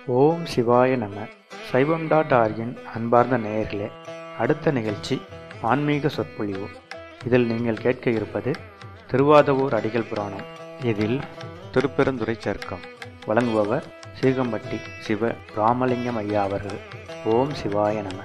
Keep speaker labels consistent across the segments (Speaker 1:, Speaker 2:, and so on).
Speaker 1: ஓம் சிவாய நம சைவம் டாட் ஆர்கின் அன்பார்ந்த நேயர்களே அடுத்த நிகழ்ச்சி ஆன்மீக சொற்பொழிவு இதில் நீங்கள் கேட்க இருப்பது திருவாதவூர் அடிகள் புராணம் இதில் திருப்பெருந்துறை சர்க்கம் வழங்குபவர் சீகம்பட்டி சிவ ராமலிங்கம் ஐயா அவர்கள் ஓம் சிவாய நம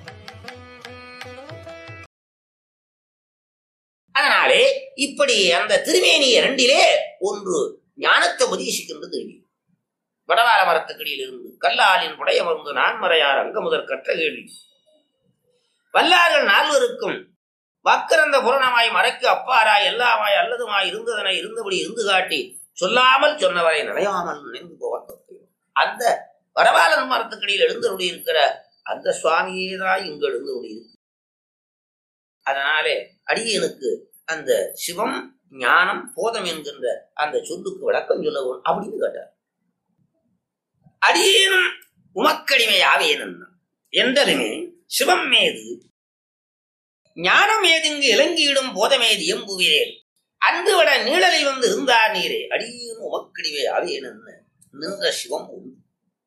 Speaker 2: அதனாலே இப்படி அந்த திருமேனி இரண்டிலே ஒன்று ஞானத்தை உபதேசிக்கின்ற திருமேனி வடவார மரத்துக்கடியில் இருந்து கல்லாலின் புடையமர்ந்து நான்மறையார் அங்கமுதற் கற்ற கேள்வி வல்லார்கள் நால்வருக்கும் வக்கரந்த புரணமாய் மறைக்கு அப்பாராய் எல்லாமாய் அல்லதுமாய் இருந்ததனை இருந்தபடி இருந்து காட்டி சொல்லாமல் சொன்னவரை நினையாமல் நினைந்து போக அந்த வடவாளன் மரத்துக்கடியில் எழுந்தருடைய இருக்கிற அந்த சுவாமியே தான் இங்கு எழுந்தருடைய இருக்கு அதனாலே அடியனுக்கு அந்த சிவம் ஞானம் போதம் என்கின்ற அந்த சொல்லுக்கு விளக்கம் சொல்லவும் அப்படின்னு கேட்டார் அடியேனும் உமக்கடிமையாவேனும் என்றதுமே சிவம் மீது ஞானம் ஏதுங்கு இலங்கியிடும் போதமேது எம்புவீரேன் அன்று விட நீழலை வந்து இருந்தார் நீரே அடியேனும் உமக்கடிமை ஆவேனும் நின்ற சிவம் உண்டு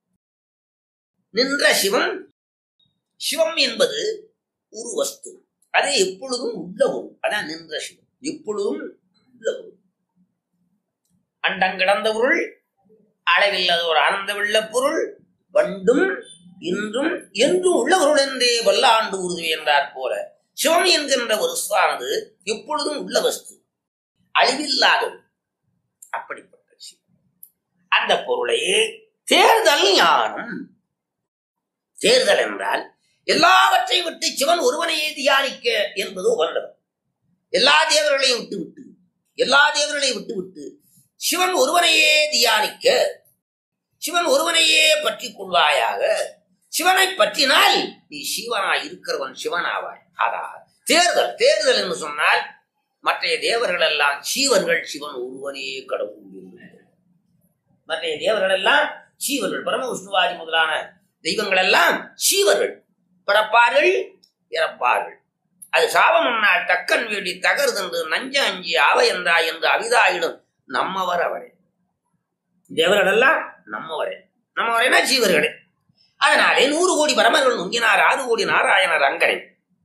Speaker 2: நின்ற சிவம் சிவம் என்பது ஒரு வஸ்து அது எப்பொழுதும் உள்ள பொருள் அதான் நின்ற சிவம் எப்பொழுதும் உள்ள பொருள் அண்டங்கிடந்த பொருள் அளவில்லாத ஒரு ஆனந்த வெள்ள பொருள் பண்டும் இன்றும் என்றும் உள்ள பொருள் என்றே வல்லாண்டு உறுதி என்றார் போல சிவம் என்கின்ற ஒரு வஸ்துவானது எப்பொழுதும் உள்ள வஸ்து அழிவில்லாதது அப்படிப்பட்ட சிவம் அந்த பொருளை தேர்தல் ஞானம் தேர்தல் என்றால் எல்லாவற்றையும் விட்டு சிவன் ஒருவனையே தியானிக்க என்பது உபரிடம் எல்லா தேவர்களையும் விட்டு விட்டு எல்லா தேவர்களையும் விட்டு விட்டு சிவன் ஒருவனையே தியானிக்க சிவன் ஒருவனையே பற்றி கொள்வாயாக சிவனை பற்றினால் நீ சிவனாய் இருக்கிறவன் சிவனாவாய் அதா தேர்தல் தேர்தல் என்று சொன்னால் மற்றைய தேவர்கள் எல்லாம் சீவர்கள் சிவன் ஒருவனே கடவுள் என்று மற்றைய தேவர்கள் எல்லாம் சீவர்கள் பரம விஷ்ணுவாதி முதலான தெய்வங்கள் எல்லாம் சீவர்கள் பிறப்பார்கள் இறப்பார்கள் அது சாபம் முன்னால் தக்கன் வேடி தகர்தென்று நஞ்ச அஞ்சி ஆவ என்றா என்று அவிதாயிடும் நம்மவர் அவரே தேவர்கள் எல்லாம் நம்மவரே நம்மவரேனா ஜீவர்களே அதனாலே நூறு கோடி பரமர்கள் நுங்கினார் ஆறு கோடி நாராயணர் அங்கனை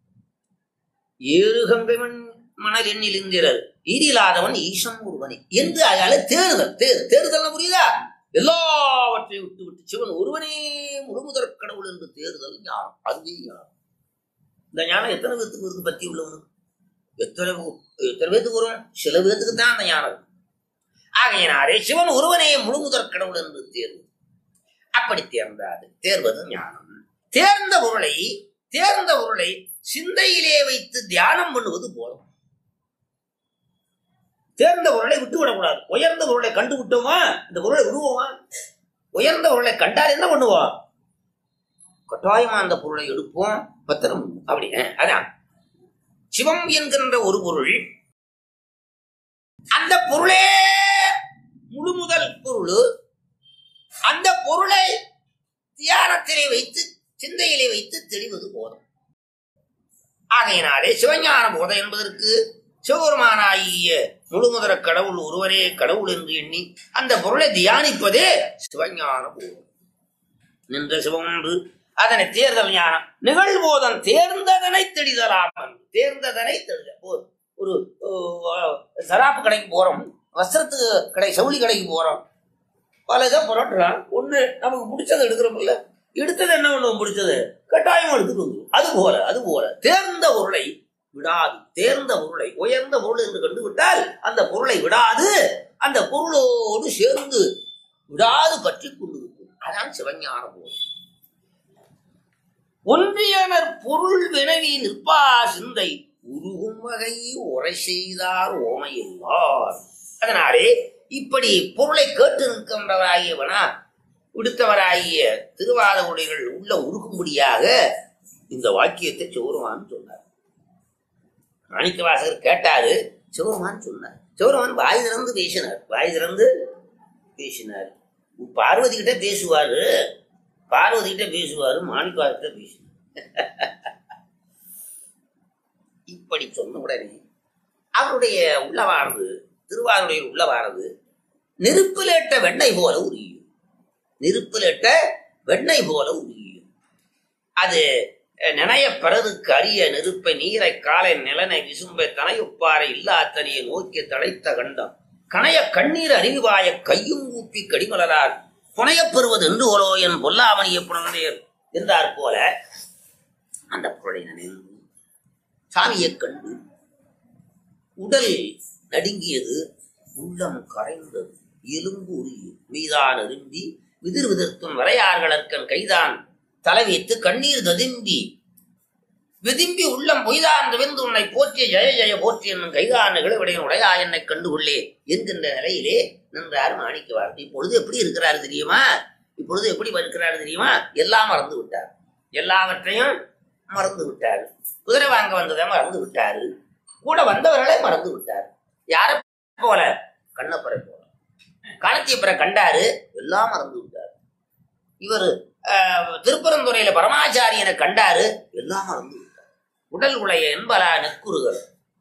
Speaker 2: ஏழு கங்கை மண் மணல் எண்ணில் இந்திரர் ஈரில்லாதவன் ஈசன் ஒருவனே என்று அதால தேர்தல் தேர் தேர்தல் புரியுதா எல்லாவற்றையும் விட்டு விட்டு சிவன் ஒருவனே முழுமுதற் கடவுள் என்று தேர்தல் ஞானம் அதுவே ஞானம் இந்த ஞானம் எத்தனை பேத்துக்கு இருக்கு பற்றி உள்ளவனுக்கு எத்தனை எத்தனை பேத்துக்கு வரும் சில பேத்துக்கு தான் அந்த ஞானம் இருக்கு. ஆகையினாரே சிவன் ஒருவனே முழுமுதற் கடவுள் என்று தேர்வு அப்படி தேர்ந்தாது தேர்வது ஞானம் தேர்ந்த பொருளை தேர்ந்த பொருளை சிந்தையிலே வைத்து தியானம் பண்ணுவது போலும் தேர்ந்த பொருளை விட்டு விடக்கூடாது உயர்ந்த பொருளை கண்டு விட்டோமா இந்த பொருளை விடுவோமா உயர்ந்த பொருளை கண்டால் என்ன பண்ணுவோம் கட்டாயமா அந்த பொருளை எடுப்போம் பத்திரம் அப்படி அஹ், அதான் சிவம் என்கின்ற ஒரு பொருள் அந்த பொருளே முழு முதல் பொருள் அந்த பொருளை தியானத்திலே வைத்து சிந்தையிலே வைத்து தெளிவது போதும் ஆகையினாலே சிவஞான போதம் என்பதற்கு சிவபெருமானாகிய முழுமுதற கடவுள் ஒருவரே கடவுள் என்று எண்ணி அந்த பொருளை தியானிப்பதே சிவஞான போதம் நின்ற சிவமொன்று அதனை தேர்தல் ஞானம் நிகழ்போதம் தேர்ந்ததனை தெளிதலாமல் தேர்ந்ததனை தெளிதல் ஒரு- ஒரு அஹ், சராப்பு கடைக்கு போறோம் வஸ்திரத்துக்கு கடை சவுளி கடைக்கு போறோம் பல இதை புரட்டுறான் ஒண்ணு நமக்கு பிடிச்சதை எடுக்கிறோம்ல எடுத்தது என்ன ஒண்ணு பிடிச்சது கட்டாயம் எடுத்துட்டு வந்து அது போல அது போல தேர்ந்த பொருளை விடாது தேர்ந்த பொருளை உயர்ந்த பொருள் என்று கண்டு விட்டால் அந்த பொருளை விடாது அந்த பொருளோடு சேர்ந்து விடாது பற்றி கொண்டு இருக்கும் அதான் சிவஞான பொருள் ஒன்றியனர் பொருள் வினவி நிற்பா சிந்தை உருகும் வகை உரை செய்தார் ஓமையில்லார் அதனாலே இப்படி பொருளை கேட்டு நிற்கின்றவராகியவனா விடுத்தவராகிய திருவாத உடைகள் உள்ள உருகும்படியாக இந்த வாக்கியத்தை சிவருமான் சொன்னார் மாணிக்கவாசகர் கேட்டாரு சிவருமான் சொன்னார் சிவருமான் வாய் திறந்து பேசினார் வாய் திறந்து பேசினார் பார்வதி கிட்ட பேசுவாரு பார்வதி கிட்ட பேசுவாரு மாணிக்கவாசகிட்ட பேசுவார் இப்படி சொன்ன உடனே அவருடைய உள்ளவானது திருவாருடைய உள்ளவானது நெருப்பிலேட்ட வெண்ணெய் போல உரியும் நெருப்பிலிட்ட வெண்ணெய் போல உருகியும் அது அஹ், நினைய பிறதுக்கு அரிய நெருப்பை நீரை காலை நிலனை விசும்பை தனையொப்பாறை இல்லாத்தனையை நோக்கி தழைத்த கண்டம் கணைய கண்ணீர் அருவிவாய கையும் ஊப்பி கடிமலரார் புனையப் பெறுவது என்று ஓலோ என் பொல்லாமணிய புனந்தேர் என்றார் போல அந்த பொருளை நினைந்து சாமியைக் கண்டு உடல் நடுங்கியது உள்ளம் கரைந்தது எலும்பு உருகி மீதான் அரும்பி விதிர் விதிர்த்தும் வரையார்களற்கன் கைதான் தலை வைத்து கண்ணீர் ததும்பி விதிம்பி உள்ளம் பொய்தான் விந்து உன்னை போற்றிய ஜெய ஜெய போற்றி என்னும் கைதான் நிகழ்வுடையன் உடையா என்னை கண்டுகொள்ளே என்கின்ற நிலையிலே நின்றார் மாணிக்கவார் இப்பொழுது எப்படி இருக்கிறாரு தெரியுமா இப்பொழுது எப்படி இருக்கிறாரு தெரியுமா எல்லாம் மறந்து விட்டார் எல்லாவற்றையும் மறந்து விட்டார் குதிரை வாங்க வந்ததை மறந்து விட்டாரு கூட வந்தவர்களை மறந்து விட்டார் யார போல கண்ணப்பரை போல காலத்தியப்பரை கண்டாரு எல்லாம் மறந்து விட்டார் இவர் திருப்பரந்துறையில பரமாச்சாரியனை கண்டாரு எல்லாம் மறந்து விட்டார் உடல் உடைய என்பலா நெக்குறுகள்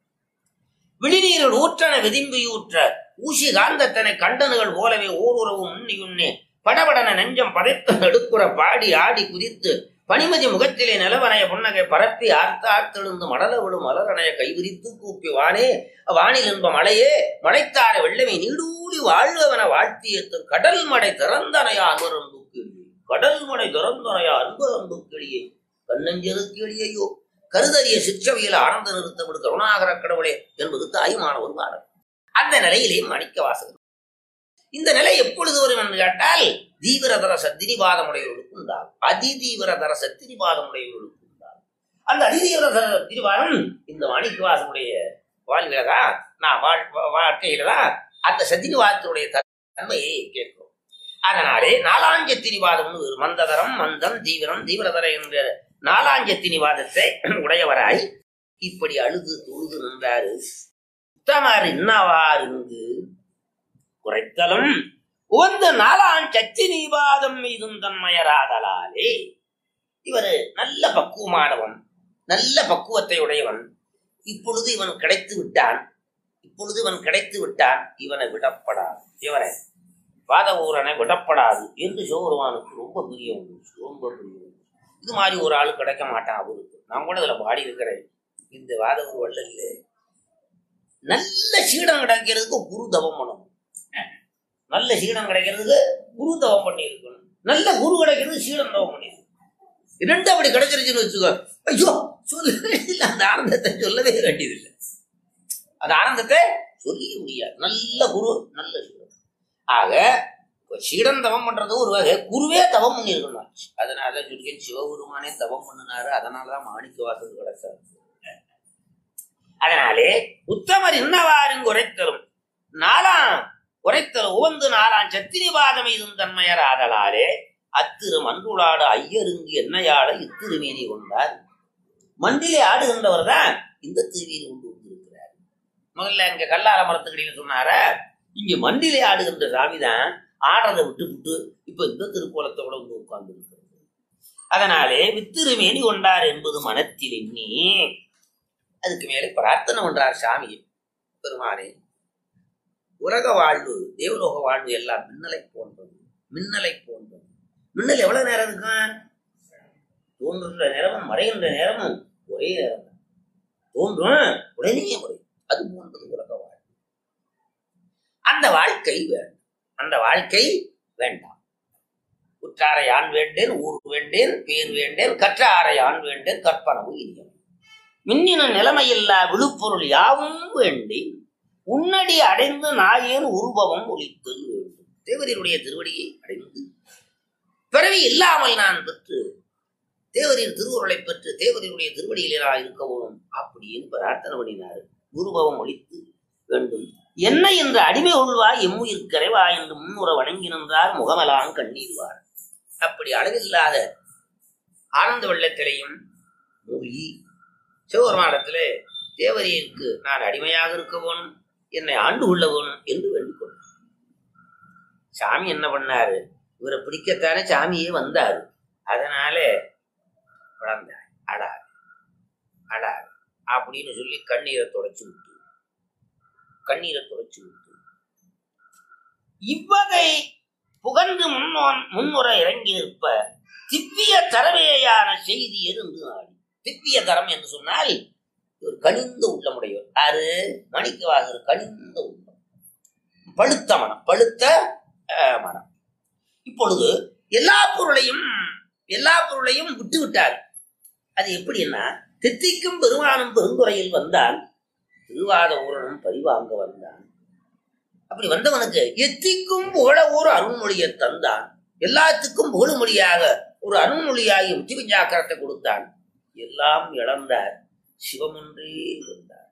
Speaker 2: விழிநீரில் ஊற்றன விதிம்பியூற்ற ஊசி காந்தத்தனை கண்டனுகள் போலவே ஓருறவு முன்னியுன்னே படபடன நெஞ்சம் பதைத்து நடுக்குற பாடி ஆடி குதித்து பனிமதி முகத்திலே நிலவனைய புன்னகை பரப்பி ஆர்த்த ஆர்த்தெழுந்து மடல விடும் மலரணைய கைவிரித்து கூப்பி வானே வானில் என்ப மலையே மலைத்தார வெள்ளமை நீடூழி வாழ்வன வாழ்த்தியத்து கடல் மடை திறந்தனையா அன்பரம்பு கிளியே கடல் மடை திறந்தனையா அன்பரம்பு கிளியே கண்ணஞ்செரு கிளியையோ கருதறிய சிற்றவையில் ஆனந்த நிறுத்தமிடு கருணாகர கடவுளே என்பது தாயுமான ஒரு பாடல் அந்த நிலையிலே மணிக்க வாசகர் இந்த நிலை எப்பொழுது வரும் என்று கேட்டால் தீவிரதர சத்திரிபாதமுடையவர்களுக்கு உண்டாகும் அதிதீவிரதர சத்திரிபாதமுடையவர்களுக்கு உண்டாகும் அந்த அதிதீவிரதர சத்திரிபாதம் இந்த மாணிக்க வாசனுடைய வாழ்வில தான் நான் வாழ் வாழ்க்கையில தான் அந்த சத்திரிவாதத்தினுடைய தன்மையை கேட்கிறோம் அதனாலே நாலாஞ்சத்திரிவாதம்னு ஒரு மந்ததரம் மந்தம் தீவிரம் தீவிரதர என்ற நாலாஞ்சத்தினிவாதத்தை உடையவராய் இப்படி அழுது தொழுது நின்றாரு உத்தமர் இன்னவார் இங்கு குறைத்தலும் உவந்த நாலாம் சச்சி நீவாதம் மீதும் தன்மையராதலாலே இவர் நல்ல பக்குவமானவன் நல்ல பக்குவத்தை உடையவன் இப்பொழுது இவன் கிடைத்து விட்டான் இப்பொழுது இவன் கிடைத்து விட்டான் இவனை விடப்படாது இவனை வாத ஊரனை விடப்படாது என்று சிவபெருமானுக்கு ரொம்ப பிரியம் ரொம்ப பிரியம் இது மாதிரி ஒரு ஆள் கிடைக்க மாட்டான் அவருக்கு நான் கூட இதுல பாடி இருக்கிறேன் இந்த வாத ஊர் வள்ளல்ல நல்ல சீடம் கிடைக்கிறதுக்கு குரு தவம் பண்ணணும் நல்ல சீடம் கிடைக்கிறதுக்கு குரு தவம் பண்ணி இருக்கணும் நல்ல குரு கிடைக்கிறதுக்கு சீடம் தவம் பண்ணி இரண்டு அப்படி கிடைச்சிருச்சுன்னு வச்சுக்கோ ஐயோ சொல்லவே இல்லை அந்த ஆனந்தத்தை சொல்லவே வேண்டியதில்லை அந்த ஆனந்தத்தை சொல்லி முடியாது நல்ல குரு நல்ல சீடம் ஆக சீடன் தவம் பண்றது ஒரு வகை குருவே தவம் பண்ணிருக்கணும் அதனால சொல்லிக்கேன் சிவபெருமானே தவம் பண்ணினாரு அதனாலதான் மாணிக்க வாசல் கிடைச்சாரு அதனாலே உத்தமர் இன்னவாறும் குறைத்தலும் நாலாம் குறைத்தல் உவந்து நாலாம் சத்திரிவாதம் இதும் தன்மையர் ஆதலாலே அத்திரு மன்றுளாடு ஐயருங்கு என்னையாட இத்திருமேனி கொண்டார் மண்டிலே ஆடுகின்றவர் தான் இந்த திருவியில் கொண்டு வந்திருக்கிறார் முதல்ல இங்க கல்லால மரத்துக்கடியில் சொன்னார இங்க மண்டிலே ஆடுகின்ற சாமிதான் ஆடுறதை விட்டு விட்டு இப்ப இந்த திருக்கோலத்தோட வந்து உட்கார்ந்து இருக்கிறது அதனாலே வித்திருமேனி கொண்டார் என்பது மனத்தில் எண்ணி அதுக்கு மேலே பிரார்த்தனை பண்றார் சாமி பெருமானே உலக வாழ்வு தேவலோக வாழ்வு எல்லாம் மின்னலை போன்றது மின்னலை போன்றது மின்னல் எவ்வளவு நேரம் இருக்கும் தோன்றுகின்ற நேரமும் மறைகின்ற நேரமும் ஒரே நேரம் தான். தோன்றும் உடனே முறை அது போன்றது உலக வாழ்வு அந்த வாழ்க்கை வேண்டும் அந்த வாழ்க்கை வேண்டாம் உற்றாரை ஆண் வேண்டேன் ஊர் வேண்டேன் பேர் வேண்டேன் கற்றாரை ஆண் வேண்டேன் கற்பனவும் இனியம் மின்னின நிலைமையில்லா விழுப்பொருள் யாவும் வேண்டேன் உன்னடி அடைந்து நாயேன் உருவமும் ஒழித்தல் வேண்டும் தேவரீருடைய திருவடியை அடைந்து பிறவி இல்லாமல் நான் பெற்று தேவரின் திருவுருளை பெற்று தேவரினுடைய திருவடியிலே நான் இருக்க வேணும் அப்படின்னு பிரார்த்தனை பண்ணினார் குருபவம் ஒழித்து வேண்டும் என்ன என்று அடிமை உள்வாய் எம்முயிர் கரைவா என்று முன்னுற வணங்கி நின்றார் முகமலாம் கண்ணீர்வார் அப்படி அளவில்லாத ஆனந்த வெள்ளத்திலையும் மூழ்கி சிவபெருமானத்திலே தேவரியருக்கு நான் அடிமையாக இருக்க வேணும் என்னை ஆண்டு கொள்ள வேணும் என்று வேண்டிக் கொண்டார் சாமி என்ன பண்ணாரு இவரை பிடிக்கத்தானே சாமியே வந்தாரு அதனால குழந்தாய் அடாது அடாது அப்படின்னு சொல்லி கண்ணீரை தொடச்சு விட்டு கண்ணீரை தொடச்சு விட்டு இவ்வகை புகழ்ந்து முன்னோன் முன்னுர இறங்கி நிற்ப திவ்ய தரவேயான செய்தி இருந்து நாடி திவ்ய தரம் என்று சொன்னால் ஒரு கனிந்த உள்ளமுடையவர் யாரு மணிக்கு வாசர் கனிந்த உள்ளம் பழுத்த மனம் பழுத்த அஹ், மனம் இப்பொழுது எல்லா பொருளையும் எல்லா பொருளையும் விட்டு விட்டார் அது எப்படின்னா தித்திக்கும் பெருமானும் பெருந்துறையில் வந்தான் திருவாத ஊரனும் பரிவாங்க வந்தான் அப்படி வந்தவனுக்கு எத்திக்கும் புகழ ஒரு அருண்மொழியை தந்தான் எல்லாத்துக்கும் புகழுமொழியாக ஒரு அருண்மொழியாகி உச்சி பஞ்சாக்கரத்தை கொடுத்தான் எல்லாம் இழந்தார் சிவமொன்றே இருந்தார்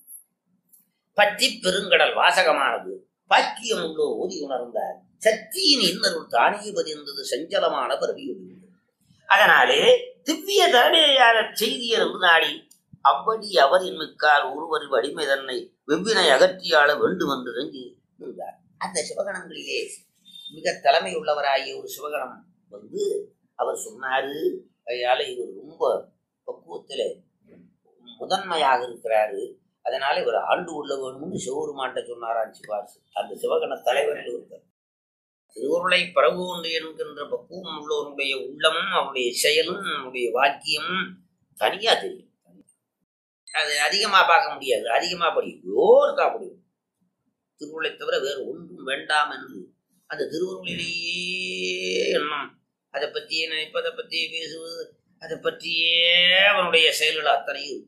Speaker 2: பற்றி பெருங்கடல் வாசகமானது பாக்கியம் உள்ளோ ஓதி உணர்ந்தார் சக்தியின் இன்னருள் தானே பதிந்தது சஞ்சலமான பரவி ஒளிந்தது அதனாலே திவ்ய தரவேயான செய்தியர் நாடி அவ்வடி அவரின் மிக்கார் ஒருவர் வலிமை தன்னை வெவ்வினை அகற்றியாள வேண்டும் என்று இறங்கி நின்றார் அந்த சிவகணங்களிலே மிக தலைமை உள்ளவராகிய ஒரு சிவகணம் வந்து அவர் சொன்னாரு அதனால இவர் ரொம்ப பக்குவத்துல முதன்மையாக இருக்கிறாரு அதனால இவர் ஆண்டு உள்ள வேணும்னு சிவபெருமான்ட்ட சொன்னாராம் சிவாசு அந்த சிவகண தலைவரில் ஒருத்தர் திருவுருளை பரவுண்டு என்கின்ற பக்குவம் உள்ளவருடைய உள்ளமும் அவருடைய செயலும் அவருடைய வாக்கியமும் தனியா தெரியும் அது அதிகமா பார்க்க முடியாது அதிகமா படிக்கும் ஓர்க்கா முடியும் திருவுருளை தவிர வேறு ஒன்றும் வேண்டாம் என்று அந்த திருவுருளிலேயே எண்ணம் அதை பற்றியே நினைப்பதை பற்றியே பேசுவது அதை பற்றியே அவனுடைய செயல்கள் அத்தனையும் இருக்கும்.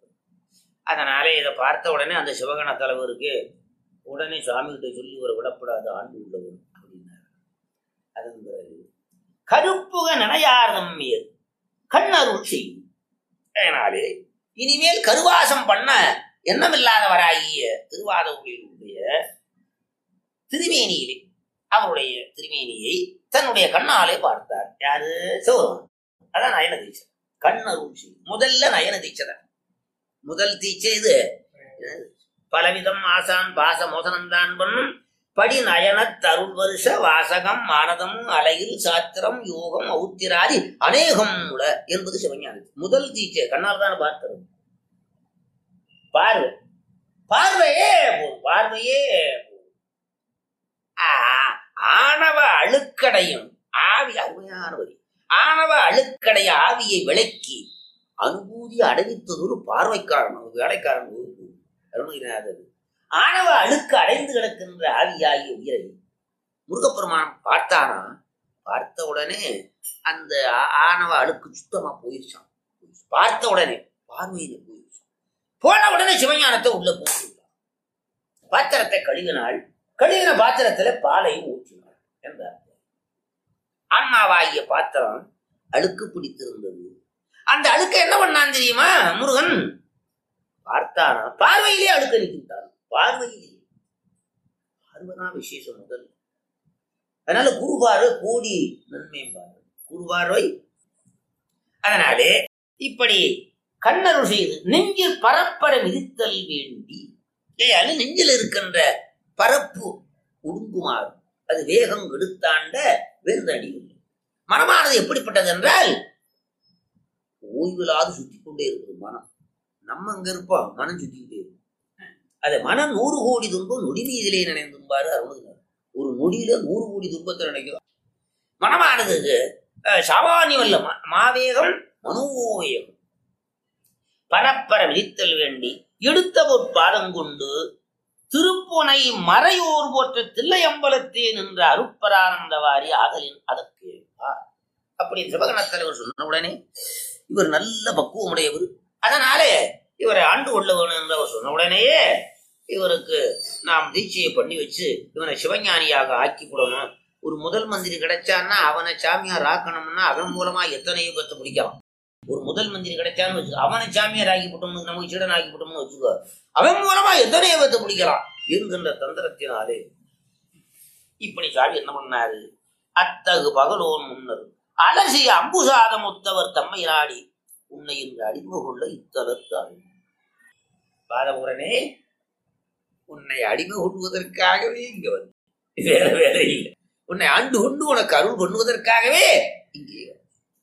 Speaker 2: அதனாலே இதை பார்த்த உடனே அந்த சிவகண தலைவருக்கு உடனே சுவாமிகிட்ட சொல்லி ஒரு விடப்படாத ஆண்டு உள்ளவர் அப்படின்னார் அதன் பிறகு கருப்புக நினையார்தம் மேல் கண்ணருள் செய்யும் அதனாலே இனிமேல் கருவாசம் பண்ண எண்ணமில்லாதவராகிய திருவாதூரிலுடைய திருமேனியிலே அவருடைய திருமேனியை தன்னுடைய கண்ணாலே பார்த்தார் யாரு சிவருமான் அதான் நயன தீட்சை கண்ணருள் செய்யும் முதல்ல நயன தீட்சை தான் முதல் தீட்சை இது பலவிதம் ஆசான் பாச மோசனந்தான் பண்ணும் படி நயன தருள் வருஷ வாசகம் மானதம் அலையில் சாத்திரம் யோகம் ஔத்திராதி அநேகம் உள என்பது சிவஞானி முதல் தீட்சை கண்ணால் தான் பார்த்தது பார்வை பார்வையே போதும் பார்வையே போதும். ஆ, ஆணவ அழுக்கடையும் ஆவி அருமையான வரி ஆணவ அழுக்கடைய ஆவியை விளக்கி அனுபூதி அடைவித்தது ஒரு பார்வைக்காரன் ஒரு வேலைக்காரன் ஒரு அருணகிரிநாதர் ஆணவ அழுக்கு அடைந்து கிடக்கின்ற ஆவியாகிய உயிரை முருகப்பெருமான் பார்த்தானா பார்த்த உடனே அந்த ஆ- ஆணவ அழுக்கு சுத்தமா போயிடுச்சான் பார்த்த உடனே பார்வையில போயிடுச்சான் போன உடனே சிவஞானத்தை உள்ள போட்டுட்டான் பாத்திரத்தை கழுவினாள் கழுவின பாத்திரத்துல பாலை ஊற்றினாள் என்றார் ஆன்மாவாகிய பாத்திரம் அழுக்கு பிடித்திருந்தது அந்த அழுக்க என்ன பண்ணான் தெரியுமா முருகன் பார்த்தானா பார்வையிலே அழுக்க நிற்கின்றான் பார்வையிலே பார்வைதான் விசேஷம் முதல் அதனால குரு பார்வை கோடி நன்மையும் பார்வை குரு பார்வை அதனாலே இப்படி கண்ணருள் செய்து நெஞ்சில் பரப்பர மிதித்தல் வேண்டி ஏயால நெஞ்சில் இருக்கின்ற பரப்பு உடுங்குமாறு அது வேகம் எடுத்தாண்ட வேந்தடி மனமானது எப்படிப்பட்டது என்றால் ஓய்வில்லாது சுத்தி கொண்டே இருக்குது மனம் நம்ம அங்க இருப்போம் மனம் சுத்திக்கிட்டே இருக்கும் அது மனம் நூறு கோடி துன்பம் நொடி மீதிலே நினைந்தும்பாரு அருணுகிறார் ஒரு நொடியில நூறு கோடி துன்பத்தை நினைக்கிறோம் மனமானது அஹ், சாமானியம் அல்ல மா- மாவேகம் மனோவேகம் பரப்பர விழித்தல் வேண்டி எடுத்த ஒரு பாதம் கொண்டு திருப்புனை மறையோர் போற்ற தில்லையம்பலத்தே நின்ற அருப்பரானந்தவாரி ஆதலின் அதற்கு ஏற்பார். அப்படி சிவகணத் தலைவர் சொன்ன உடனே இவர் நல்ல பக்குவமுடையவர் அதனாலே இவரை ஆண்டு கொள்ள வேணும் என்று அவர் சொன்ன உடனேயே இவருக்கு நாம் தீட்சையை பண்ணி வச்சு இவனை சிவஞானியாக ஆக்கி விடணும் ஒரு முதல் மந்திரி கிடைச்சான்னா அவனை சாமியார் ஆக்கணும்னா அவன் மூலமா எத்தனையோ பேர்த்த பிடிக்கலாம் ஒரு முதல் மந்திரி கிடைச்சான்னு வச்சுக்கோ அவனை சாமியார் ஆக்கி விட்டோம்னு நமக்கு சீடன் ஆக்கி விட்டோம்னு வச்சுக்கோ அவன் மூலமா எத்தனையோ பேர்த்த பிடிக்கலாம் என்கின்ற தந்திரத்தினாலே இப்படி சாமி என்ன பண்ணாரு அத்தகு பகலோன் முன்னர் அலசிய அம்புசாதம் ஒத்தவர் தம்மை நாடி உன்னை என்று அடிமை கொள்ள இத்தலத்தாள் பாதபுரனே உன்னை அடிமை கொள்வதற்காகவே இங்க வந்து வேற வேற இல்லை உன்னை ஆண்டு கொண்டு உனக்கு அருள் பண்ணுவதற்காகவே இங்கே வந்து.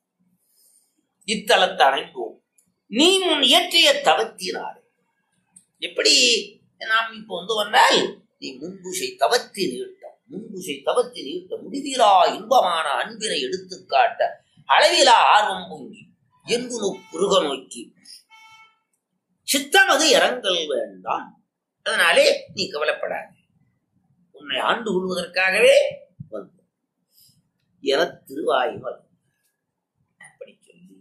Speaker 2: இத்தலத்தை அணைப்போம் நீ முன் இயற்றிய தவத்தினார் எப்படி நாம் இப்போ வந்து வந்தால் நீ முன்பு செய் தவத்தின் ஈட்டம் முன்புசை தவத்தில் ஈட்ட முடிவிலா இன்பமான அன்பினை எடுத்துக் காட்ட அளவிலா ஆர்வம் பொங்கி என்று குறுக நோக்கி சித்தமது இரங்கல் வேண்டாம் அதனாலே நீ கவலைப்படாத உன்னை ஆண்டு கொள்வதற்காகவே வந்து என திருவாயுமல் அப்படி சொல்லி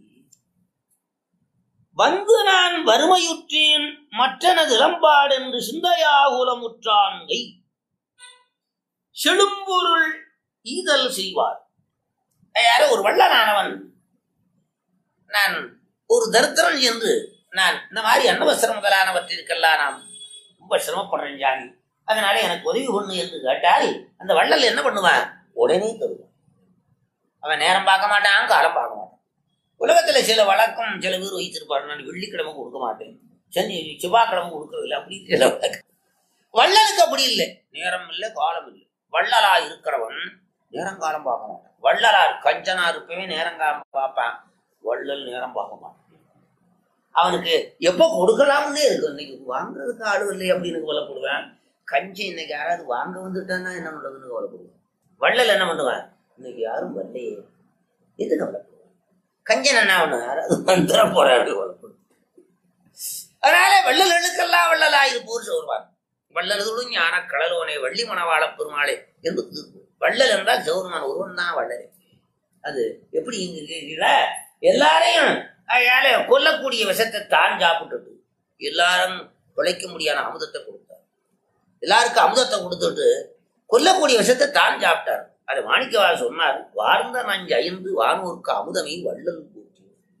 Speaker 2: வந்து நான் வறுமையுற்றேன் மற்றனது இளம்பாடு என்று சிந்தையாகுலமுற்றாங்கை செழும்பொருள் ஈதல் செய்வார் யாரோ ஒரு வள்ளலானவன் நான் ஒரு தரித்திரன் என்று நான் இந்த மாதிரி அன்னவசரம் முதலானவற்றிற்கெல்லாம் நாம் ரொம்ப சிரமப்படுறேன் ஜாமி அதனால எனக்கு உதவி பண்ணு என்று கேட்டால் அந்த வள்ளல் என்ன பண்ணுவான் உடனே தருவான் அவன் நேரம் பார்க்க மாட்டான் காலம் பார்க்க மாட்டான் உலகத்துல சில வழக்கம் சில பேர் வைத்திருப்பாரு நான் வெள்ளிக்கிழமை கொடுக்க மாட்டேன் சனி செவ்வாய்க்கிழமை கொடுக்கறதில்லை அப்படி சில வழக்கம் வள்ளலுக்கு அப்படி இல்லை நேரம் இல்லை காலம் இல்லை வள்ளலா இருக்கிறவன் நேரம் காலம் பார்க்க மாட்டான் வள்ளலார் கஞ்சனா இருப்பவே நேரம் காலம் பார்ப்பான் வள்ளல் நேரம் பார்க்க மாட்டான் அவனுக்கு எப்போ கொடுக்கலாம்னே இருக்கு இன்னைக்கு வாங்குறதுக்கு ஆளு இல்லை அப்படின்னு கவலைப்படுவேன் கஞ்சி இன்னைக்கு யாராவது வாங்க வந்துட்டான்னா என்ன பண்றதுன்னு கவலைப்படுவேன் வள்ளல் என்ன பண்ணுவான் இன்னைக்கு யாரும் வரலையே எது கவலைப்படுவேன் கஞ்சன் என்ன பண்ண யாராவது வந்துட போறாரு கவலைப்படுவேன் அதனால வள்ளல்களுக்கெல்லாம் வள்ளலா இருப்போர் சொல்வார் வள்ளல்களும் ஞான கடலோனே வள்ளி மணவாள பெருமாளே என்று திருப்பு வள்ளல் என்றால் சௌரமான் ஒருவன் தான் வள்ளலே அது எப்படி இங்க இருக்கீங்களா எல்லாரையும் அயால கொல்லக்கூடிய விஷத்தை தான் சாப்பிட்டுட்டு எல்லாரும் பிழைக்க முடியாத அமுதத்தை கொடுத்தார் எல்லாருக்கும் அமுதத்தை கொடுத்துட்டு கொல்லக்கூடிய விஷத்தை தான் சாப்பிட்டார் அது மாணிக்கவாள் சொன்னார் வார்ந்த நஞ்சு ஐந்து வானூருக்கு அமுதமே வள்ளல் கூட்டி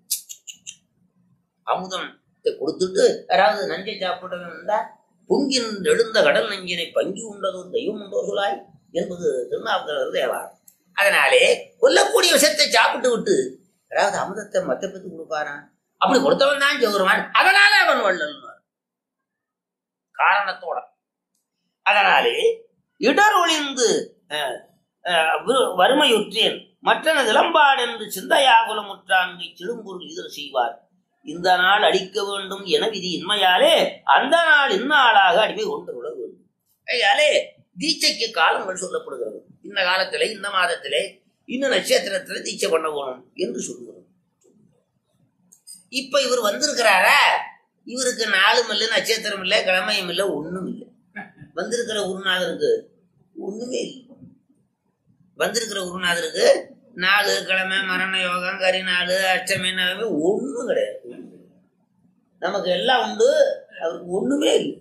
Speaker 2: அமுதத்தை கொடுத்துட்டு யாராவது நஞ்சை சாப்பிட்டவன் இருந்தா பொங்கின் எழுந்த கடல் நஞ்சினை பங்கி உண்டதோ தெய்வம் உண்டோ சொலாய் என்பது திருநாவுக்கரசர் தேவார் அதனாலே கொல்லக்கூடிய விஷத்தை சாப்பிட்டு விட்டு அதாவது அமுதத்தை மத்த பேத்து கொடுப்பாரான் அப்படி கொடுத்தவன் தான் ஜெகருமான் அதனால அவன் வள்ளல் காரணத்தோட அதனாலே இடர் ஒளிந்து அஹ், அஹ், வி- வறுமையுற்றேன் மற்றனது இளம்பாடு என்று சிந்தையாகுலமுற்றாங்கை சிறும்பொருள் இதழ் செய்வார் இந்த நாள் அடிக்க வேண்டும் என விதி இன்மையாலே அந்த நாள் இந்நாளாக அடிமை கொண்டு விட வேண்டும் ஐயாலே தீட்சைக்கு காலங்கள் சொல்லப்படுகிறது இந்த காலத்திலே இந்த மாதத்திலே இந்த நட்சத்திரத்துல தீட்சை பண்ண போகணும் என்று சொல்லுகிறோம் இப்ப இவர் வந்திருக்கிறாரா இவருக்கு நாளும் இல்லை நட்சத்திரம் இல்லை கிழமையும் இல்லை ஒண்ணும் இல்லை வந்திருக்கிற குருநாதருக்கு ஒண்ணுமே இல்லை வந்திருக்கிற குருநாதருக்கு நாலு கிழமை மரண யோகம் கரி நாள் அஷ்டமி நவமி ஒண்ணும் கிடையாது நமக்கு எல்லாம் உண்டு அவருக்கு ஒண்ணுமே இல்லை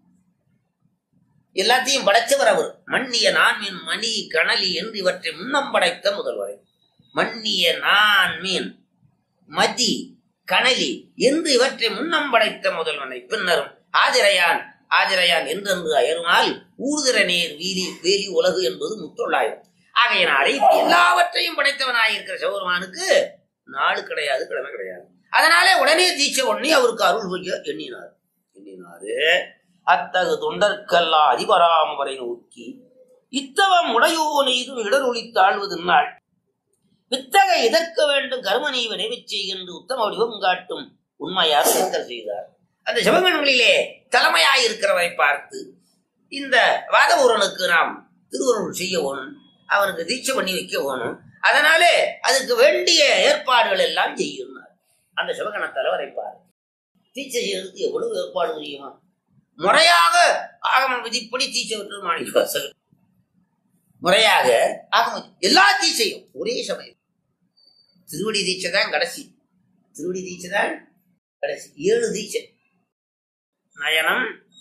Speaker 2: எல்லாத்தையும் படைச்சவர் அவர் மன்னிய நான்மீன் மணி கணலி என்று இவற்றை முன்னம் படைத்த முதல்வரை மன்னிய நான்மீன் மதி கணலி என்று இவற்றை முன்னம் படைத்த முதல்வனை பின்னரும் ஆதிரையான் ஆதிரையான் என்றென்று அயருமால் ஊர்திர நேர் வீதி வேலி உலகு என்பது முத்தொள்ளாயிரம் ஆகையினாலே இப்படி எல்லாவற்றையும் படைத்தவனாயிருக்கிற சிவபெருமானுக்கு நாள் கிடையாது கிழமை கிடையாது அதனாலே உடனே தீட்சை ஒண்ணி அவருக்கு அருள் புரிய எண்ணினார் எண்ணினாரு அத்தகு தொண்டர்க்கெல்லாம் அதிபராம் வரை நோக்கி இத்தவம் உடையோனை இது இடரொளி தாழ்வது நாள் வித்தக எதற்க வேண்டும் கருமனை விளைவிச் என்று உத்தம வடிவம் காட்டும் உண்மையார் சித்தர் செய்தார் அந்த சிவகன்களிலே தலைமையாயிருக்கிறவரை பார்த்து இந்த வாதபூரனுக்கு நாம் திருவருள் செய்ய வேணும் அவனுக்கு தீட்சை பண்ணி வைக்க வேணும் அதனாலே அதுக்கு வேண்டிய ஏற்பாடுகள் எல்லாம் செய்யுனார் அந்த சிவகண தலைவரை பார் தீட்சை செய்யறதுக்கு எவ்வளவு ஏற்பாடு தெரியுமா முறையாக ஆகம விதிப்படி தீட்சை விட்டு மாணிக்கவாசகர் முறையாக ஆகம எல்லா தீட்சையும் ஒரே சமயம் திருவடி தீட்சை தான் கடைசி திருவடி தீட்சை தான் கடைசி ஏழு தீட்சை நயனம்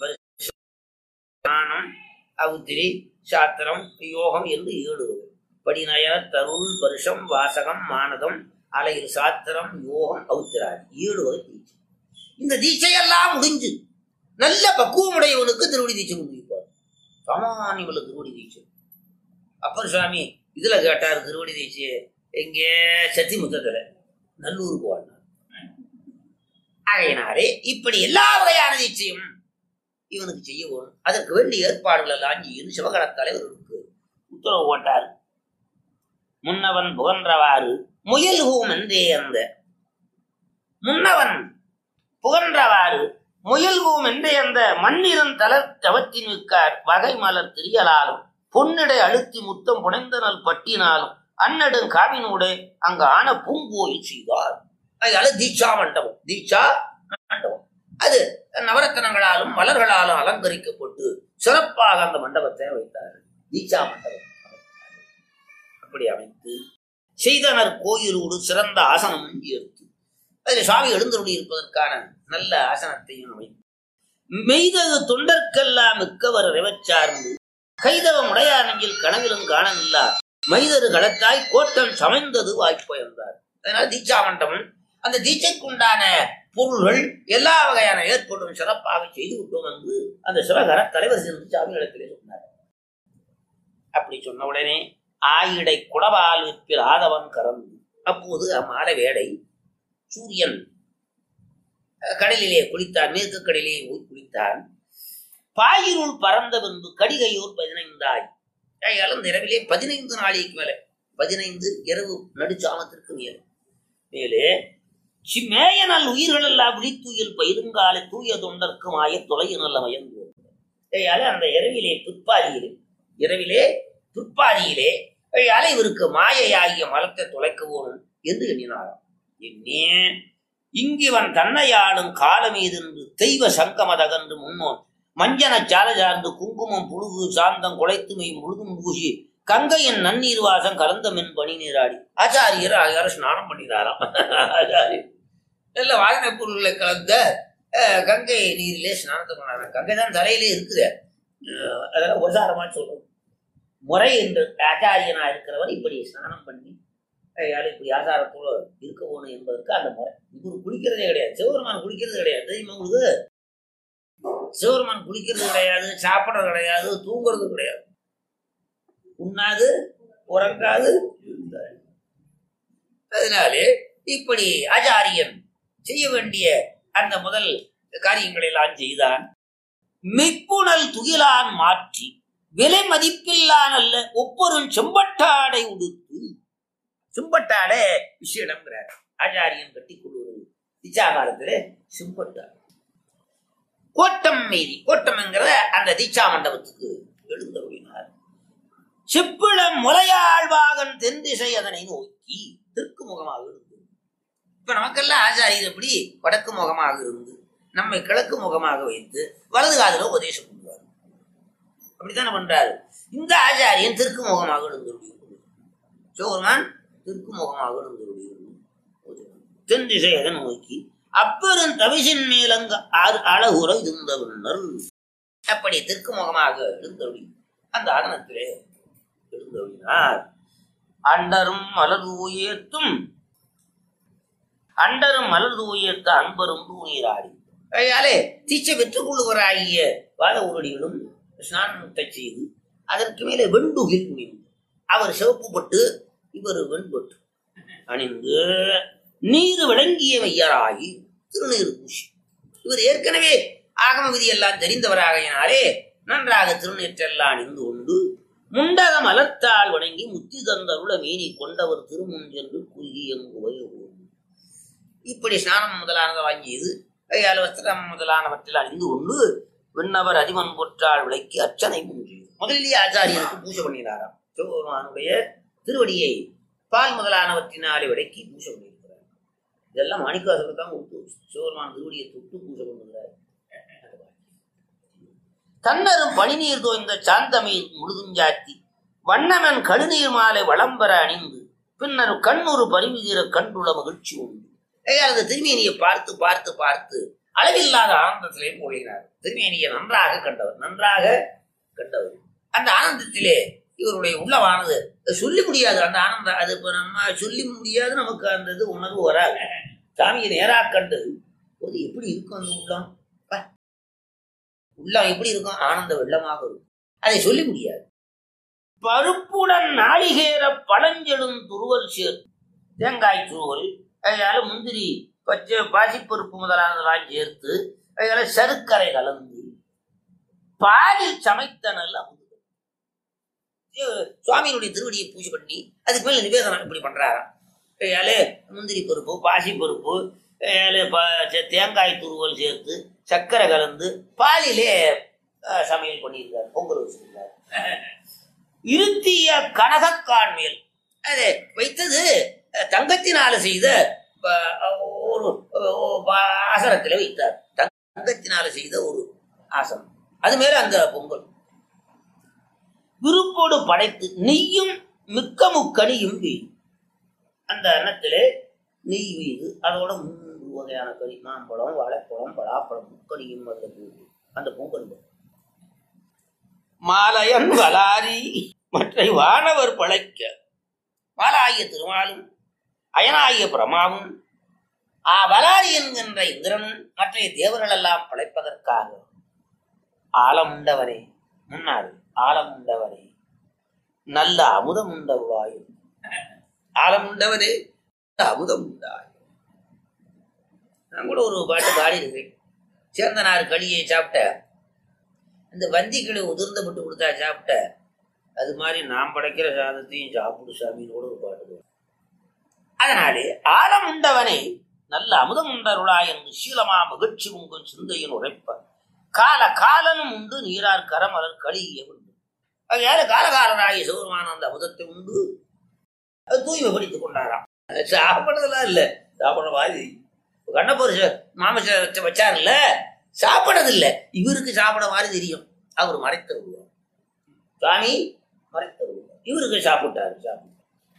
Speaker 2: ஸ்நானம் அவுத்திரி சாத்திரம் யோகம் என்று ஏழு வகை. படிநயன தருள் பருஷம் வாசகம் மானதம் அலையில் சாத்திரம் யோகம் அவுத்திராதி ஏழு வகை தீட்சை இந்த தீட்சையெல்லாம் முடிஞ்சு நல்ல பக்குவமுடையவனுக்கு திருவடி தீட்சை முடிப்பார் சாமானியவளுக்கு திருவடி தீட்சை அப்பர் சுவாமி இதுல கேட்டார் திருவடி தீட்சை எங்கே சத்திமுத்தத்துல நல்லூருக்கு வாழ்ந்தார் ஆகையினாலே இப்படி எல்லா வகையான தீட்சையும் இவனுக்கு செய்ய வேணும் அதற்கு வேண்டிய ஏற்பாடுகள் எல்லாம் செய்யும் சிவகர தலைவர்களுக்கு உத்தரவு போட்டார் முன்னவன் புகன்றவாறு முயல்கூம் என்றே அந்த முன்னவன் புகன்றவாறு முயல்கூம் என்றே அந்த மண்ணிறன் தளர் தவத்தின் மிக்கார் வகை மலர் திரியலாலும் பொன்னிடை அழுத்தி முத்தம் புனைந்தனல் பட்டினாலும் அன்னடும் காவினோடு அங்க ஆன பூங்கோயில் செய்தார் அதனால தீட்சா மண்டபம் தீட்சா மண்டபம் அது நவரத்தனங்களாலும் மலர்களாலும் அலங்கரிக்கப்பட்டு சிறப்பாக அந்த மண்டபத்தை வைத்தார்கள் தீட்சா மண்டபம் அப்படி அமைத்து செய்தனர் கோயிலோடு சிறந்த ஆசனமும் ஏற்று அதில் சுவாமி எழுந்தருளி இருப்பதற்கான நல்ல ஆசனத்தையும் அமைத்து மெய்தகு தொண்டர்க்கெல்லாம் மிக்கவர் இறைவச்சார்ந்து கைதவம் உடையார் நெஞ்சில் கனவிலும் காணவில்லா மைதரு களத்தாய் கோட்டம் சமைந்தது வாய்ப்பு என்றார் அதனால தீட்சா மண்டபம் அந்த தீட்சைக்குண்டான பொருள்கள் எல்லா வகையான ஏற்பாடும் சிறப்பாக செய்து விட்டோம் என்று அந்த சிவகர தலைவர் சென்று சாமி இடத்திலே சொன்னார் அப்படி சொன்ன உடனே ஆயிடை குடவால் விற்பில் ஆதவன் கறந்து அப்போது அம்மாலை வேடை சூரியன் அஹ், கடலிலே குளித்தான் மேற்கு கடலிலே போய் குளித்தான் பாயிருள் பறந்த பின்பு கடிகையூர் பதினைந்தாய் ஆகையாலும் இந்த இரவிலே பதினைந்து நாளைக்கு மேலே பதினைந்து இரவு நடுச்சாமத்திற்கு மேலே மேலே சிம்மேயனல் உயிர்கள் எல்லாம் விழித்துயில் பயிருங்காலை தூய தொண்டர்க்கு மாய தொலையினல் மயந்து ஆகையால அந்த இரவிலே பிற்பாதியிலே இரவிலே பிற்பாதியிலே ஆகையால இவருக்கு மாயையாகிய மலத்தை தொலைக்க போகணும் என்று எண்ணினாராம் எண்ணி இங்கிவன் தன்னையாளும் காலமீதென்று தெய்வ சங்கமதகன்று முன்னோன் மஞ்சன சால சார்ந்து குங்குமம் புழுகு சாந்தம் குலைத்துமை முழுதும் பூசி கங்கையின் நன்னீர் வாசம் கலந்த மென் பனி நீராடி ஆச்சாரியர் ஆகியார ஸ்நானம் பண்ணினாராம் ஆச்சாரியர் நல்ல வாசனை பொருள்களை கலந்த அஹ், கங்கை நீரிலே ஸ்நானத்தை பண்ணாராம் கங்கை தான் தலையிலே இருக்குது அஹ், அதெல்லாம் உசாரமா சொல்லும் முறை என்று ஆச்சாரியனா இருக்கிறவர் இப்படி ஸ்நானம் பண்ணி யாரும் இப்படி ஆசாரத்தோடு இருக்க போகணும் என்பதற்கு அந்த முறை இவர் குளிக்கிறதே கிடையாது சிவபெருமான் குளிக்கிறது கிடையாது தெரியுமா உங்களுக்கு சிவபெருமான் குளிக்கிறது கிடையாது சாப்பிட்றது கிடையாது தூங்குறது கிடையாது உண்ணாது உறங்காது இருந்தார். அதனாலே இப்படி ஆச்சாரியன் செய்ய வேண்டிய அந்த முதல் காரியங்களை எல்லாம் செய்தான் மிப்புணல் துகிலான் மாற்றி விலை மதிப்பில்லான் அல்ல ஒப்பொருள் செம்பட்டாடை உடுத்து செம்பட்டாடை விஷயம்ங்கிறார் ஆச்சாரியன் கட்டி கொள்வது திச்சாகாலத்திலே செம்பட்டாடை கோட்டம் மீதி கோட்டம் என்கிற அந்த தீட்சா மண்டபத்துக்கு எழுந்தருளினார் செப்பிளம் முலையாழ்வாகன் தென் திசை அதனை நோக்கி தெற்கு முகமாக இருந்து இப்ப நமக்கெல்லாம் ஆச்சாரியர் எப்படி வடக்கு முகமாக இருந்து நம்மை கிழக்கு முகமாக வைத்து வலது காதில் உபதேசம் பண்ணுவார் அப்படித்தானே பண்றாரு இந்த ஆச்சாரியன் தெற்கு முகமாக எழுந்தருளி சோர்மான் தெற்கு முகமாக எழுந்தருளி தென் திசை அதனை நோக்கி அப்பெரும் தவிசின் மேலங்க அழகுற இருந்தவனர் அப்படி தெற்கு முகமாக எழுந்தொழி அந்த ஆரணத்திலே எழுந்தொழினார் அண்டரும் மலர் உயர்த்தும் அண்டரும் மலர் உயர்த்த அன்பரும் தூணீராடி ஆகையாலே தீச்சை பெற்றுக் கொள்ளுவராகிய வாத ஊரடிகளும் ஸ்நானத்தை செய்து அதற்கு மேலே வெண்டுகில் முடிந்து அவர் சிவப்பு பட்டு இவர் வெண்பட்டு அணிந்து நீர் விளங்கிய வையராகி திருநீர் பூசி இவர் ஏற்கனவே ஆகம விதி எல்லாம் தெரிந்தவராகையினாலே நன்றாக திருநீற்றெல்லாம் அணிந்து கொண்டு முண்டக மலர்த்தால் வணங்கி முத்தி தந்தருள மீறி கொண்டவர் திருமுன் சென்று குறுகி எங்குவை இப்படி ஸ்நானம் முதலானதை வாங்கியது கையால் வஸ்திரம் முதலானவற்றில் அணிந்து கொண்டு விண்ணவர் அதிமன் பொற்றால் விளக்கி அர்ச்சனை முன்றியது முதலிலேயே ஆச்சாரியனுக்கு பூஜை பண்ணினாராம் சிவபெருமானுடைய திருவடியை பால் முதலானவற்றினாலே விளக்கி பூஜை பண்ணியிருக்கிறார் இதெல்லாம் மாணிக்காசருக்கு தான் கொடுத்து சிவபெருமான் திருவடியை தொட்டு பூஜை பண்ணுகிறார் தன்னரும் பனிநீர் தோய்ந்த சாந்தமீர் முழுதுஞ்சாத்தி வண்ணமன் கழுநீர் மாலை வளம்பெற அணிந்து பின்னர் கண்ணூறு பரிமிதீர கண்டுள்ள மகிழ்ச்சி உண்டு ஐயா அந்த திருமேனியை பார்த்து பார்த்து பார்த்து அளவில்லாத ஆனந்தத்திலே மூழ்கினார் திருமேனியை நன்றாக கண்டவர் நன்றாக கண்டவர் அந்த ஆனந்தத்திலே இவருடைய உள்ளமானது சொல்லி முடியாது அந்த ஆனந்தம் அது இப்ப நம்ம சொல்லி முடியாது நமக்கு அந்த இது உணர்வு வராது சாமியை நேரா கண்டு போது எப்படி இருக்கும் அந்த உள்ளம் பா. உள்ளம் எப்படி இருக்கும் ஆனந்த வெள்ளமாக இருக்கும் அதை சொல்லி முடியாது பருப்புடன் நாளிகேர பழஞ்செடும் துருவல் சேர் தேங்காய் துருவல் அதனால முந்திரி பச்சை பாசிப்பருப்பு முதலானதெல்லாம் சேர்த்து அதனால சருக்கரை கலந்து பாலில் சமைத்த நல்ல அமுது சுவாமியினுடைய திருவடியை பூஜை பண்ணி அதுக்கு மேல நிவேதனம் இப்படி பண்றாராம் அதனால முந்திரி பருப்பு பாசி பருப்பு அதனால ப- சே- தேங்காய் துருவல் சேர்த்து சர்க்கரை கலந்து பாலிலே அஹ், சமையல் பண்ணியிருக்காரு பொங்கல் வச்சிருக்காரு இருத்திய கனகக்கான் மேல் அது வைத்தது அஹ், தங்கத்தினால செய்த அஹ், ஒரு ஒரு ஆசனத்தில் வைத்தார் தங்கத்தினால செய்த ஒரு ஆசனம் அது மேல அந்த பொங்கல் விருப்போடு படைத்து நெய்யும் மிக்க முக்கனியும் பெய்யும் அந்த அன்னத்திலே நெய் வீது அதோட மூன்று வகையான கறி மாம்பழம் வாழைப்பழம் பலாப்பழம் முக்கனியும் அதில் போகுது அந்த பொங்கல் மாலையன் வலாரி மற்ற வானவர் பழைக்க வாலாகிய திருமாலும் அயனாகிய பிரமாவும் ஆ வலாரி என்கின்ற இந்திரனும் மற்ற தேவர்கள் எல்லாம் படைப்பதற்காக ஆலமுண்டவனே முன்னாள் ஆலமுண்டவனே நல்ல அமுதம் உண்டவாயும் ஆலமுண்டவனே நல்ல அமுதம் உண்டாய் நான் கூட ஒரு பாட்டு பாடி இருக்கேன் சேந்தனார் களியை சாப்பிட்ட இந்த வந்திகளை உதிர்ந்த விட்டு கொடுத்தா சாப்பிட்ட அது மாதிரி நான் படைக்கிற சாதத்தையும் சாப்பிடு சாமியோட ஒரு பாட்டு அதனாலே ஆலம் உண்டவனே நல்ல அமுதம் உண்டருளா என்று சீலமா மகிழ்ச்சி உங்கள் சிந்தையின் உரைப்ப கால காலனும் உண்டு நீரார் கரமலர் களிய உண்டு அதையால காலகாலராகிய சிவருமான அந்த அமுதத்தை உண்டு அது தூய்மைப்படுத்திக் கொண்டாராம் சாப்பிடுறதெல்லாம் இல்ல சாப்பிடுற மாதிரி கண்ணப்பர் மாமச வச்சாருல்ல சாப்பிடறது இல்ல இவருக்கு சாப்பிட மாதிரி தெரியும் அவர் மறைத்து விடுவார் சுவாமி மறைத்து விடுவார் இவருக்கு சாப்பிட்டாரு சாப்பிட்டார்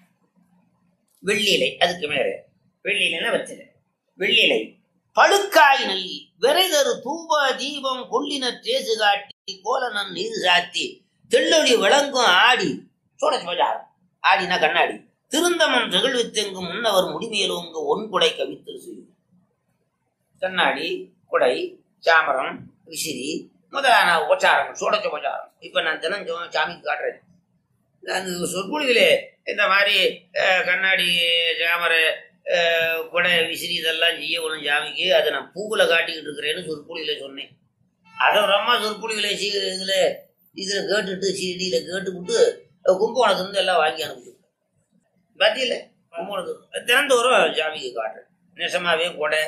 Speaker 2: வெள்ளிலை அதுக்கு மேல வெள்ளிலைன்னா வச்சல வெள்ளிலை பழுக்காய் நல்லி விரைதரு தூப தீபம் கொள்ளின தேசு காட்டி கோலனன் நீர் சாத்தி தெள்ளொளி விளங்கும் ஆடி சோடச்சு பஜார் ஆடினா கண்ணாடி திருந்தமன் திகழ்வித்தெங்கும் முன்னவர் முடிமேலோங்க ஒன்குடை கவித்தல் செய்யும் கண்ணாடி குடை சாமரம் விசிறி முதலான உபச்சாரம் சோடச்ச உபச்சாரம் இப்ப நான் தினம் சோ- சாமிக்கு காட்டுறேன் நான் சொற்பொழிவிலே இந்த மாதிரி அஹ், கண்ணாடி சாமரை அஹ், குடை விசிறி இதெல்லாம் செய்யணும் சாமிக்கு அதை நான் பூவில் காட்டிக்கிட்டு இருக்கிறேன்னு சொற்பொழிவில சொன்னேன் அதை ஒரு அம்மா சொற்பொழிவில சி இதுல இதுல கேட்டுட்டு சிடியில கேட்டுவிட்டு கும்பகோணத்துலேருந்து எல்லாம் வாங்கி அனுப்பிச்சு பத்தியில கும்பகோணத்துக்கு தினந்தோறும் சாமிக்கு காட்டுறேன் நெசமாவே கொடை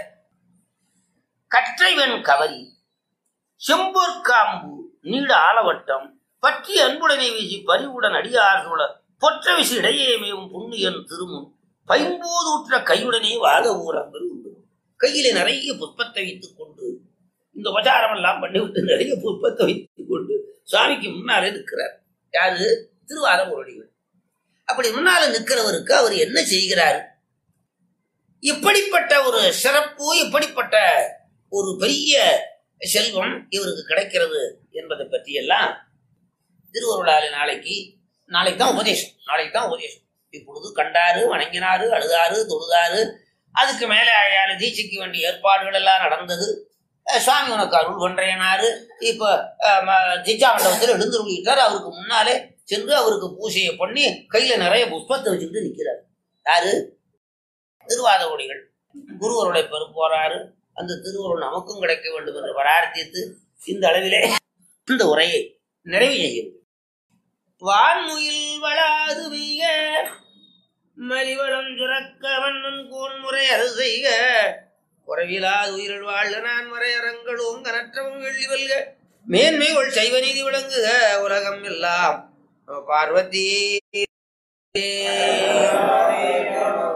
Speaker 2: கற்றைவன் கவரி செம்பொற்காம்பு நீட ஆலவட்டம் பற்றி அன்புடனே வீசி பரிவுடன் அடியார் சூழ பொற்ற விசு இடையே மேவும் புண்ணியன் திருமுன் பைம்போதூற்ற கையுடனே வாத ஊரங்கள் உண்டு கையிலே நிறைய புஷ்பத்தை வைத்துக் கொண்டு இந்த உபச்சாரம் எல்லாம் பண்ணிவிட்டு நிறைய புஷ்பத்தை வைத்துக் கொண்டு சுவாமிக்கு முன்னாலே நிற்கிறார் யாரு திருவாத ஊரடிகள் அப்படி முன்னால நிற்கிறவருக்கு அவர் என்ன செய்கிறார் இப்படிப்பட்ட ஒரு சிறப்பு இப்படிப்பட்ட ஒரு பெரிய செல்வம் இவருக்கு கிடைக்கிறது என்பதை பற்றி எல்லாம் திருவருளாறு நாளைக்கு நாளைக்கு தான் உபதேசம் நாளைக்கு தான் உபதேசம் இப்பொழுது கண்டாரு வணங்கினாரு அழுதாரு தொழுதாரு அதுக்கு மேலே அயால தீட்சைக்கு வேண்டிய ஏற்பாடுகள் எல்லாம் நடந்தது அஹ் சுவாமி உனக்கு அருள் பண்றேனாரு இப்ப அஹ், ம- தீட்சா மண்டபத்தில் எழுந்துருளிட்டார் அவருக்கு முன்னாலே சென்று அவருக்கு பூஜையை பண்ணி கையில நிறைய புஷ்பத்தை வச்சுக்கிட்டு நிக்கிறார் யாரு திருவாத ஒடிகள் குருவருடைய பெரு போறாரு அந்த திருவருள் நமக்கும் கிடைக்க வேண்டும் என்று பிரார்த்தித்து இந்த அளவிலே இந்த உரையை நிறைவு செய்கிறது வான்முயில் வளாது வீக மலிவளம் சுரக்க வண்ணன் கோன்முறை அது செய்க குறைவிலாது உயிரில் வாழ்க நான் மறையறங்கள் ஓங்க நற்றவம் வெள்ளி வெல்க மேன்மை கொள் சைவ நீதி விளங்குக உலகம் எல்லாம் பார்வதி